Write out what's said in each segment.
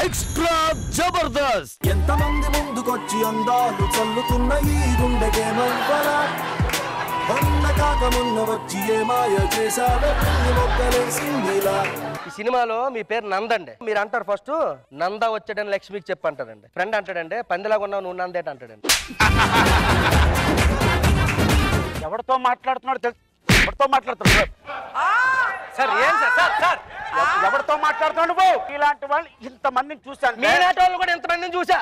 extra Jabardasth ఎంతమంది ముందుకొచ్చి అందాలు చల్లుతున్న ఈ గుండెకే మవ్వరా మొన్న కాక మొన్న వచ్చి ఏ మాయ చేశావో పిల్లి మొక్కలేసిందిలా ఈ సినిమాలో మీ పేరు నంద అండి మీరు అంటారు ఫస్ట్ నంద వచ్చాడని లక్ష్మికి చెప్పి అంటాడండి ఫ్రెండ్ అంటాడండి పందిలాగా ఉన్నావు నువ్వు నందేట అంటాడండి ఎవరితో మాట్లాడుతున్నాడు తెలుసు ఎవరితో మాట్లాడుతున్నాడు సార్ ఏం సార్ సార్ సార్ ఎవ- ఎవరితో మాట్లాడుతున్నావు నువ్వు ఇలాంటి వాళ్ళు ఇంతమందిని చూశాను మీ నాటి వాళ్ళు కూడా ఎంతమందిని చూసా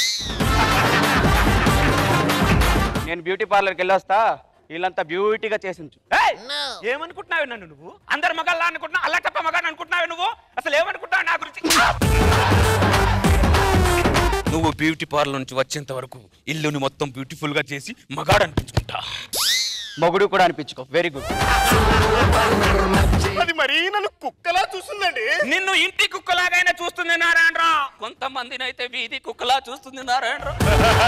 నేను బ్యూటీ పార్లర్కి వెళ్ళొస్తా వీళ్ళంతా బ్యూటీగా చేసి ఉంచు ఏమనుకుంటున్నావు నన్ను నువ్వు అందరు మగాళ్ళ అనుకుంటున్నావు అల్లా తప్ప మగాడు అనుకుంటున్నావు నువ్వు అసలు ఏమనుకుంటున్నావు నా గురించి నువ్వు బ్యూటీ పార్లర్ నుంచి వచ్చేంత వరకు ఇల్లుని మొత్తం బ్యూటిఫుల్ గా చేసి మగాడు అనిపించుకుంటా మొగుడు కూడా అనిపించుకో వెరీ గుడ్ అది మరీ నన్ను కుక్కలా చూస్తుందండి నిన్ను ఇంటి కుక్కలాగైనా చూస్తుంది నారాయణరావు కొంతమందిని అయితే వీధి కుక్కలా చూస్తుంది నారాయణరావు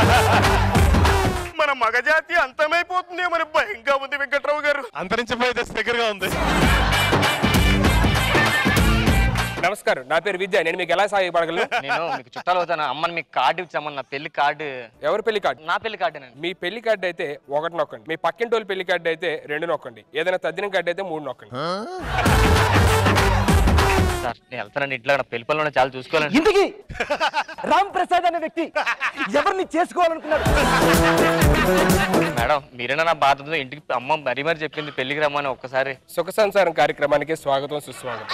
మన మగజాతి అంతమైపోతుంది మన భయంగా ఉంది వెంకట్రావు గారు అంతరించిపోయే దశ దగ్గరగా ఉంది నమస్కారం నా పేరు విద్య నేను మీకు ఎలా సహాయపడగలను నేను మీకు చుట్టాలు అవుతాను అమ్మని మీకు కార్డు ఇచ్చామన్న పెళ్లి కార్డు ఎవరు పెళ్లి కార్డు నా పెళ్లి కార్డేనండి మీ పెళ్లి కార్డు అయితే ఒకటి నొక్కండి మీ పక్కింటి వాళ్ళ పెళ్లి కార్డు అయితే రెండు నొక్కండి ఏదైనా తద్దిన కార్డు అయితే మూడు నొక్కండి సార్ నేను వెళ్తానండి ఇంట్లో నా పెళ్లి పనులు చాలా చూసుకోవాలండి ఇంటికి రామ్ ప్రసాద్ అనే వ్యక్తి ఎవరిని చేసుకోవాలనుకున్నాడు మేడం మీరైనా నా బాధతో ఇంటికి అమ్మ మరీ మరీ చెప్పింది పెళ్లికి రమ్మని ఒక్కసారి సుఖ సంసారం కార్యక్రమానికి స్వాగతం సుస్వాగతం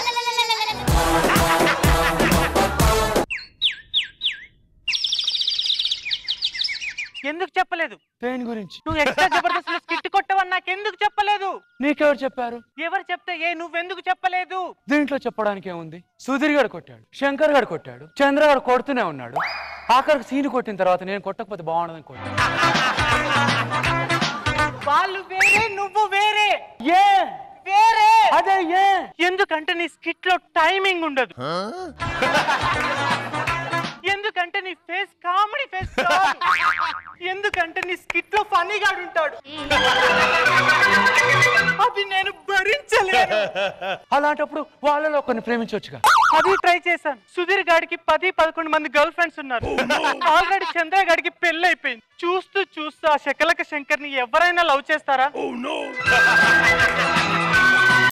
ఎందుకు చెప్పలేదు దేని గురించి నువ్వు ఎక్స్ట్రా జబర్దస్త్ లో స్కిట్ కొట్టవని నాకెందుకు చెప్పలేదు నీకెవరు చెప్పారు ఎవరు చెప్తే ఏ నువ్వెందుకు చెప్పలేదు దీంట్లో చెప్పడానికి ఏముంది సుధీర్ గారు కొట్టాడు శంకర్ గారు కొట్టాడు చంద్ర గారు కొడుతూనే ఉన్నాడు ఆఖరికి సీన్ కొట్టిన తర్వాత నేను కొట్టకపోతే బాగుండదని కొట్టాను వాళ్ళు వేరే నువ్వు వేరే ఏ వేరే అదే ఏ ఎందుకంటే నీ స్కిట్ లో టైమింగ్ ఉండదు ఎందుకంటే నీ ఫేస్ కామెడీ ఫేస్ ఎందుకంటే నీ స్కిట్ లో ఫనీ గాడు ఉంటాడు అది నేను భరించలేను అలాంటప్పుడు వాళ్ళలో ఒకరిని ప్రేమించవచ్చుగా అది ట్రై చేశాను సుధీర్ గాడికి పది పదకొండు మంది గర్ల్ ఫ్రెండ్స్ ఉన్నారు ఆల్రెడీ చంద్ర గాడికి పెళ్లి అయిపోయింది చూస్తూ చూస్తూ ఆ శకలక శంకర్ ని ఎవరైనా లవ్ చేస్తారా